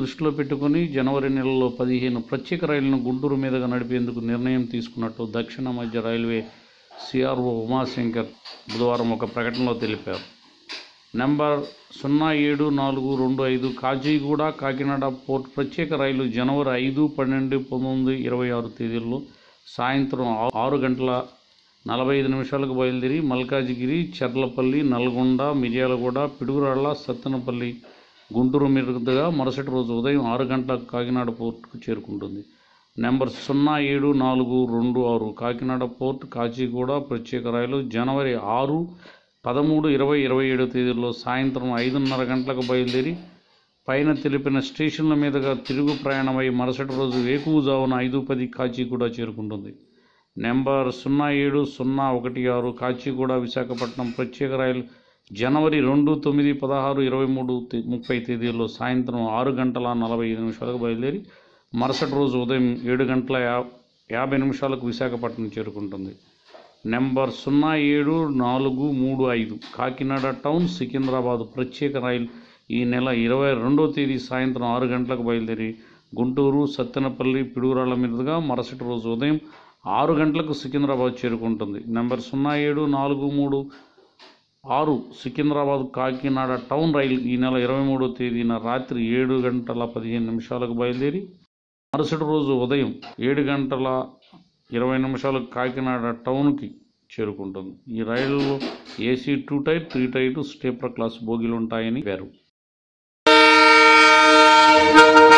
దృష్టిలో పెట్టుకుని జనవరి నెలలో పదిహేను ప్రత్యేక రైళ్లను గుంటూరు మీదుగా నడిపేందుకు నిర్ణయం తీసుకున్నట్టు దక్షిణ మధ్య రైల్వే సిఆర్ఓ ఉమాశంకర్ బుధవారం ఒక ప్రకటనలో తెలిపారు నెంబర్ సున్నా ఏడు నాలుగు రెండు ఐదు కాజీగూడ కాకినాడ పోర్ట్ ప్రత్యేక రైలు జనవరి ఐదు పన్నెండు పంతొమ్మిది ఇరవై ఆరు తేదీల్లో సాయంత్రం ఆ- ఆరు గంటల నలభై ఐదు నిమిషాలకు బయలుదేరి మల్కాజిగిరి చర్లపల్లి నల్గొండ మిర్యాలగూడ పిడుగురాళ్ల సత్తెనపల్లి గుంటూరు మీదుగా మరుసటి రోజు ఉదయం ఆరు గంటలకు కాకినాడ పోర్టుకు చేరుకుంటుంది నెంబర్ సున్నా ఏడు నాలుగు రెండు ఆరు కాకినాడ పోర్ట్ కాచిగూడ ప్రత్యేక రైలు జనవరి ఆరు పదమూడు ఇరవై ఇరవై ఏడు తేదీల్లో సాయంత్రం ఐదున్నర గంటలకు బయలుదేరి పైన తెలిపిన స్టేషన్ల మీదుగా తిరుగు ప్రయాణమై మరుసటి రోజు వేకువజామున ఐదు పది కాచిగూడ చేరుకుంటుంది నెంబర్ సున్నా ఏడు సున్నా ఒకటి ఆరు కాచిగూడ విశాఖపట్నం ప్రత్యేక రైలు జనవరి రెండు తొమ్మిది పదహారు ఇరవై మూడు తే- ముప్పై తేదీల్లో సాయంత్రం ఆరు గంటల నలభై ఐదు నిమిషాలకు బయలుదేరి మరుసటి రోజు ఉదయం ఏడు గంటల యా యాభై నిమిషాలకు విశాఖపట్నం చేరుకుంటుంది నెంబర్ సున్నా ఏడు నాలుగు మూడు ఐదు కాకినాడ టౌన్ సికింద్రాబాద్ ప్రత్యేక రైలు ఈ నెల ఇరవై రెండో తేదీ సాయంత్రం ఆరు గంటలకు బయలుదేరి గుంటూరు సత్తెనపల్లి పిడుగురాళ్ల మీదుగా మరుసటి రోజు ఉదయం ఆరు గంటలకు సికింద్రాబాద్ చేరుకుంటుంది నెంబర్ సున్నా ఏడు నాలుగు మూడు ఆరు సికింద్రాబాద్ కాకినాడ టౌన్ రైలు ఈ నెల ఇరవై మూడో తేదీన రాత్రి ఏడు గంటల పదిహేను నిమిషాలకు బయలుదేరి మరుసటి రోజు ఉదయం ఏడు గంటల ఇరవై నిమిషాలకు కాకినాడ టౌన్కి చేరుకుంటుంది ఈ రైలులో AC two tier three tier sleeper class బోగీలు ఉంటాయని పేరు